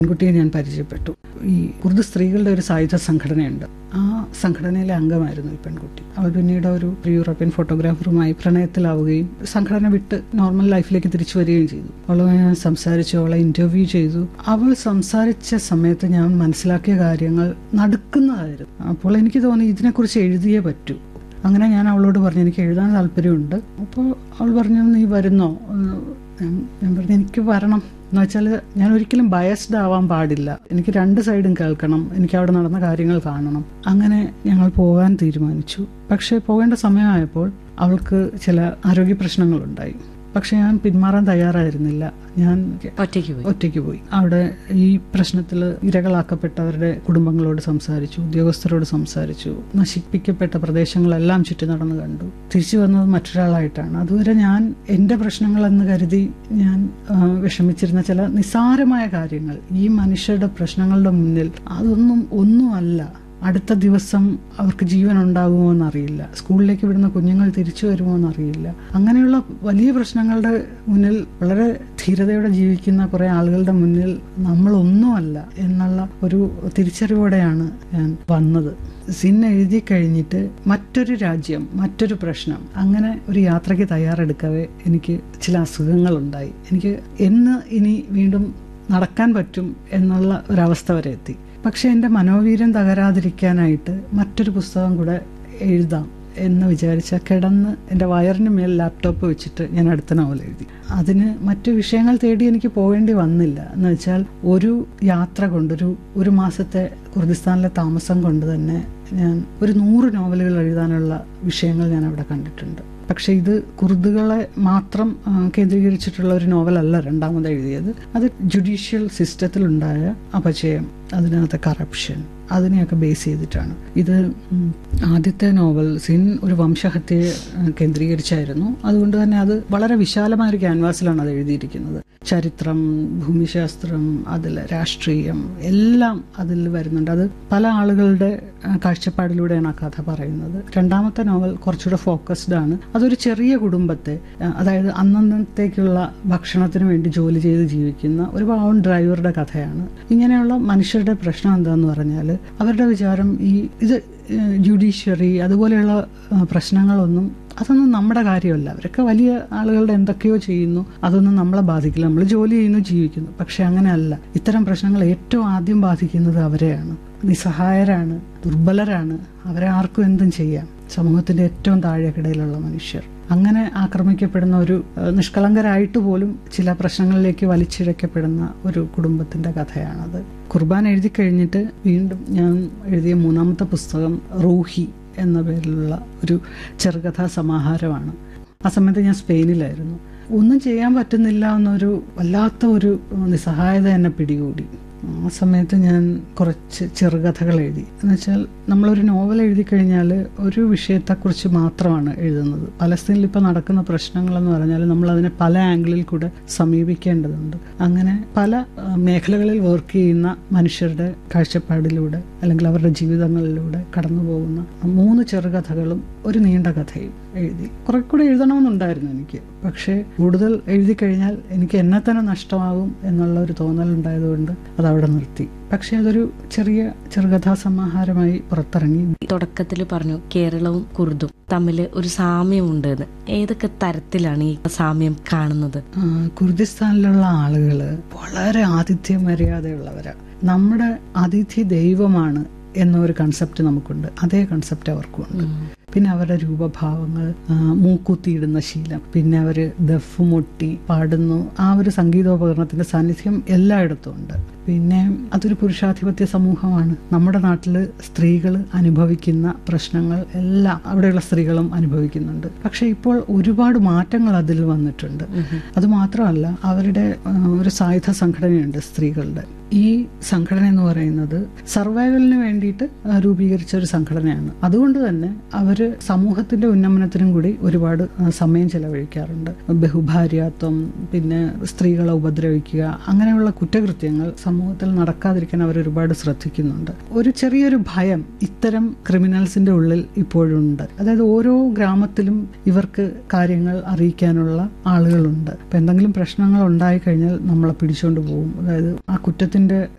പെൺകുട്ടിയെ ഞാൻ പരിചയപ്പെട്ടു ഈ കുർദ് സ്ത്രീകളുടെ ഒരു സായുധ സംഘടനയുണ്ട് ആ സംഘടനയിലെ അംഗമായിരുന്നു ഈ പെൺകുട്ടി അവൾ പിന്നീട് ഒരു യൂറോപ്യൻ ഫോട്ടോഗ്രാഫറുമായി പ്രണയത്തിലാവുകയും സംഘടന വിട്ട് നോർമൽ ലൈഫിലേക്ക് തിരിച്ചു വരികയും ചെയ്തു അവളുമായി ഞാൻ സംസാരിച്ചു അവളെ ഇന്റർവ്യൂ ചെയ്തു അവൾ സംസാരിച്ച സമയത്ത് ഞാൻ മനസ്സിലാക്കിയ കാര്യങ്ങൾ നടുക്കുന്നതായിരുന്നു അപ്പോൾ എനിക്ക് തോന്നി ഇതിനെക്കുറിച്ച് എഴുതിയേ പറ്റൂ അങ്ങനെ ഞാൻ അവളോട് പറഞ്ഞു എനിക്ക് എഴുതാൻ താല്പര്യമുണ്ട് അപ്പോൾ അവൾ പറഞ്ഞു നീ വരുന്നോ എന്ന് ഞാൻ ഞാൻ പറഞ്ഞു എനിക്ക് വരണം എന്ന് വെച്ചാൽ ഞാൻ ഒരിക്കലും ബയസ്ഡ് ആവാൻ പാടില്ല എനിക്ക് രണ്ട് സൈഡും കേൾക്കണം എനിക്ക് അവിടെ നടന്ന കാര്യങ്ങൾ കാണണം അങ്ങനെ ഞങ്ങൾ പോകാൻ തീരുമാനിച്ചു പക്ഷേ പോകേണ്ട സമയമായപ്പോൾ അവൾക്ക് ചില ആരോഗ്യ പ്രശ്നങ്ങളുണ്ടായി പക്ഷെ ഞാൻ പിന്മാറാൻ തയ്യാറായിരുന്നില്ല ഞാൻ ഒറ്റയ്ക്ക് പോയി ഒറ്റയ്ക്ക് പോയി അവിടെ ഈ പ്രശ്നത്തിൽ ഇരകളാക്കപ്പെട്ടവരുടെ കുടുംബങ്ങളോട് സംസാരിച്ചു ഉദ്യോഗസ്ഥരോട് സംസാരിച്ചു നശിപ്പിക്കപ്പെട്ട പ്രദേശങ്ങളെല്ലാം ചുറ്റി നടന്നു കണ്ടു തിരിച്ചു വന്നത് മറ്റൊരാളായിട്ടാണ് അതുവരെ ഞാൻ എൻ്റെ പ്രശ്നങ്ങളെന്ന് കരുതി ഞാൻ ആ, വിഷമിച്ചിരുന്ന ചില നിസ്സാരമായ കാര്യങ്ങൾ ഈ മനുഷ്യരുടെ പ്രശ്നങ്ങളുടെ മുന്നിൽ അതൊന്നും ഒന്നുമല്ല അടുത്ത ദിവസം അവർക്ക് ജീവൻ ഉണ്ടാകുമോ എന്നറിയില്ല സ്കൂളിലേക്ക് വിടുന്ന കുഞ്ഞുങ്ങൾ തിരിച്ചു വരുമോ എന്നറിയില്ല അങ്ങനെയുള്ള വലിയ പ്രശ്നങ്ങളുടെ മുന്നിൽ വളരെ ധീരതയോടെ ജീവിക്കുന്ന കുറെ ആളുകളുടെ മുന്നിൽ നമ്മളൊന്നുമല്ല എന്നുള്ള ഒരു തിരിച്ചറിവോടെയാണ് ഞാൻ വന്നത് സിൻ എഴുതി കഴിഞ്ഞിട്ട് മറ്റൊരു രാജ്യം മറ്റൊരു പ്രശ്നം അങ്ങനെ ഒരു യാത്രയ്ക്ക് തയ്യാറെടുക്കവേ എനിക്ക് ചില അസുഖങ്ങളുണ്ടായി എനിക്ക് എന്ന് ഇനി വീണ്ടും നടക്കാൻ പറ്റും എന്നുള്ള ഒരവസ്ഥ വരെ എത്തി പക്ഷെ എൻ്റെ മനോവീര്യം തകരാതിരിക്കാനായിട്ട് മറ്റൊരു പുസ്തകം കൂടെ എഴുതാം എന്ന് വിചാരിച്ച കിടന്ന് എൻ്റെ വയറിന് മേൽ ലാപ്ടോപ്പ് വെച്ചിട്ട് ഞാൻ അടുത്ത നോവൽ എഴുതി അതിന് മറ്റു വിഷയങ്ങൾ തേടി എനിക്ക് പോകേണ്ടി വന്നില്ല എന്ന് വെച്ചാൽ ഒരു യാത്ര കൊണ്ട് ഒരു ഒരു മാസത്തെ കുർദിസ്ഥാനിലെ താമസം കൊണ്ട് തന്നെ ഞാൻ ഒരു നൂറ് നോവലുകൾ എഴുതാനുള്ള വിഷയങ്ങൾ ഞാൻ അവിടെ കണ്ടിട്ടുണ്ട് പക്ഷെ ഇത് കുർദുകളെ മാത്രം ആ, കേന്ദ്രീകരിച്ചിട്ടുള്ള ഒരു നോവലല്ല രണ്ടാമത് എഴുതിയത് അത് ജുഡീഷ്യൽ സിസ്റ്റത്തിലുണ്ടായ അപചയം അതിനകത്തെ കറപ്ഷൻ അതിനെയൊക്കെ ബേസ് ചെയ്തിട്ടാണ് ഇത് ഉം, ആദ്യത്തെ നോവൽ സിൻ ഒരു വംശഹത്യയെ ആ, കേന്ദ്രീകരിച്ചായിരുന്നു അതുകൊണ്ട് തന്നെ അത് വളരെ വിശാലമായ ഒരു ക്യാൻവാസിലാണ് അത് എഴുതിയിരിക്കുന്നത് ചരിത്രം ഭൂമിശാസ്ത്രം അതിൽ രാഷ്ട്രീയം എല്ലാം അതിൽ വരുന്നുണ്ട് അത് പല ആളുകളുടെ ആ, കാഴ്ചപ്പാടിലൂടെയാണ് ആ കഥ പറയുന്നത് രണ്ടാമത്തെ നോവൽ കുറച്ചുകൂടെ ഫോക്കസ്ഡ് ആണ് അതൊരു ചെറിയ കുടുംബത്തെ ആ, അതായത് അന്നന്നത്തേക്കുള്ള ഭക്ഷണത്തിന് വേണ്ടി ജോലി ചെയ്ത് ജീവിക്കുന്ന ഒരു പാവം ഡ്രൈവറുടെ കഥയാണ് ഇങ്ങനെയുള്ള മനുഷ്യരുടെ പ്രശ്നം എന്താന്ന് പറഞ്ഞാൽ അവരുടെ വിചാരം ഈ ഇത് ജുഡീഷ്യറി അതുപോലെയുള്ള ആ, പ്രശ്നങ്ങളൊന്നും അതൊന്നും നമ്മുടെ കാര്യമല്ല അവരൊക്കെ വലിയ ആളുകളുടെ എന്തൊക്കെയോ ചെയ്യുന്നു അതൊന്നും നമ്മളെ ബാധിക്കില്ല നമ്മൾ ജോലി ചെയ്യുന്നു ജീവിക്കുന്നു പക്ഷെ അങ്ങനെയല്ല ഇത്തരം പ്രശ്നങ്ങൾ ഏറ്റവും ആദ്യം ബാധിക്കുന്നത് അവരെയാണ് നിസ്സഹായരാണ് ദുർബലരാണ് അവരെ ആർക്കും എന്തും ചെയ്യാം സമൂഹത്തിന്റെ ഏറ്റവും താഴെക്കിടയിലുള്ള മനുഷ്യർ അങ്ങനെ ആക്രമിക്കപ്പെടുന്ന ഒരു ഏഹ്, നിഷ്കളങ്കരായിട്ട് പോലും ചില പ്രശ്നങ്ങളിലേക്ക് വലിച്ചിഴക്കപ്പെടുന്ന ഒരു കുടുംബത്തിന്റെ കഥയാണത് കുർബാൻ എഴുതി കഴിഞ്ഞിട്ട് വീണ്ടും ഞാൻ എഴുതിയ മൂന്നാമത്തെ പുസ്തകം റൂഹി എന്ന പേരിലുള്ള ഒരു ചെറുകഥാ സമാഹാരമാണ് ആ സമയത്ത് ഞാൻ സ്പെയിനിലായിരുന്നു ഒന്നും ചെയ്യാൻ പറ്റുന്നില്ല എന്നൊരു വല്ലാത്ത ഒരു നിസ്സഹായത എന്നെ പിടികൂടി ആ സമയത്ത് ഞാൻ കുറച്ച് ചെറുകഥകൾ എഴുതി എന്നുവെച്ചാൽ നമ്മളൊരു നോവൽ എഴുതി കഴിഞ്ഞാൽ ഒരു വിഷയത്തെക്കുറിച്ച് മാത്രമാണ് എഴുതുന്നത് പലസ്തീനിൽ ഇപ്പോൾ നടക്കുന്ന പ്രശ്നങ്ങളെന്ന് പറഞ്ഞാൽ നമ്മൾ അതിനെ പല ആംഗിളിൽ കൂടെ സമീപിക്കേണ്ടതുണ്ട് അങ്ങനെ പല ആ, മേഖലകളിൽ വർക്ക് ചെയ്യുന്ന മനുഷ്യരുടെ കാഴ്ചപ്പാടിലൂടെ അല്ലെങ്കിൽ അവരുടെ ജീവിതങ്ങളിലൂടെ കടന്നു പോകുന്ന മൂന്ന് ചെറുകഥകളും ഒരു നീണ്ട കഥയും എഴുതി കുറെ കൂടെ എഴുതണമെന്നുണ്ടായിരുന്നു എനിക്ക് പക്ഷേ കൂടുതൽ എഴുതി കഴിഞ്ഞാൽ എനിക്ക് എന്നെ തന്നെ നഷ്ടമാകും എന്നുള്ള ഒരു തോന്നലുണ്ടായതുകൊണ്ട് അത് അവിടെ നിർത്തി പക്ഷെ അതൊരു ചെറിയ ചെറുകഥാ സമാഹാരമായി പുറത്തിറങ്ങി തുടക്കത്തിൽ പറഞ്ഞു കേരളവും കുർദും തമ്മിൽ ഒരു സാമ്യമുണ്ട് എന്ന് ഏതൊക്കെ തരത്തിലാണ് ഈ സാമ്യം കാണുന്നത് ആ, കുർദിസ്ഥാനിലുള്ള ആളുകൾ വളരെ ആതിഥ്യ മര്യാദയുള്ളവരാ നമ്മുടെ അതിഥി ദൈവമാണ് എന്നൊരു കൺസെപ്റ്റ് നമുക്കുണ്ട് അതേ കൺസെപ്റ്റ് അവർക്കുണ്ട് പിന്നെ അവരുടെ രൂപഭാവങ്ങൾ ആ, മൂക്കുത്തിയിടുന്ന ശീലം പിന്നെ അവര് ദഫ് മുട്ടി പാടുന്നു ആ ഒരു സംഗീതോപകരണത്തിന്റെ സാന്നിധ്യം എല്ലായിടത്തും ഉണ്ട് പിന്നെ അതൊരു പുരുഷാധിപത്യ സമൂഹമാണ് നമ്മുടെ നാട്ടിൽ സ്ത്രീകൾ അനുഭവിക്കുന്ന പ്രശ്നങ്ങൾ എല്ലാം അവിടെയുള്ള സ്ത്രീകളും അനുഭവിക്കുന്നുണ്ട് പക്ഷെ ഇപ്പോൾ ഒരുപാട് മാറ്റങ്ങൾ അതിൽ വന്നിട്ടുണ്ട് അത് മാത്രമല്ല അവരുടെ ആ, ഒരു സായുധ സംഘടനയുണ്ട് സ്ത്രീകളുടെ ഈ സംഘടന എന്ന് പറയുന്നത് സർവൈവലിന് വേണ്ടിയിട്ട് ആ, രൂപീകരിച്ച ഒരു സംഘടനയാണ് അതുകൊണ്ട് തന്നെ അവര് സമൂഹത്തിന്റെ ഉന്നമനത്തിനും കൂടി ഒരുപാട് ആ, സമയം ചെലവഴിക്കാറുണ്ട് ബഹുഭാര്യാത്വം പിന്നെ സ്ത്രീകളെ ഉപദ്രവിക്കുക അങ്ങനെയുള്ള കുറ്റകൃത്യങ്ങൾ സമൂഹത്തിൽ നടക്കാതിരിക്കാൻ അവർ ഒരുപാട് ശ്രദ്ധിക്കുന്നുണ്ട് ഒരു ചെറിയൊരു ഭയം ഇത്തരം ക്രിമിനൽസിന്റെ ഉള്ളിൽ ഇപ്പോഴുണ്ട് അതായത് ഓരോ ഗ്രാമത്തിലും ഇവർക്ക് കാര്യങ്ങൾ അറിയിക്കാനുള്ള ആളുകളുണ്ട് അപ്പൊ എന്തെങ്കിലും പ്രശ്നങ്ങൾ ഉണ്ടായി കഴിഞ്ഞാൽ നമ്മളെ പിടിച്ചുകൊണ്ട് പോകും അതായത് ആ കുറ്റത്തിന്റെ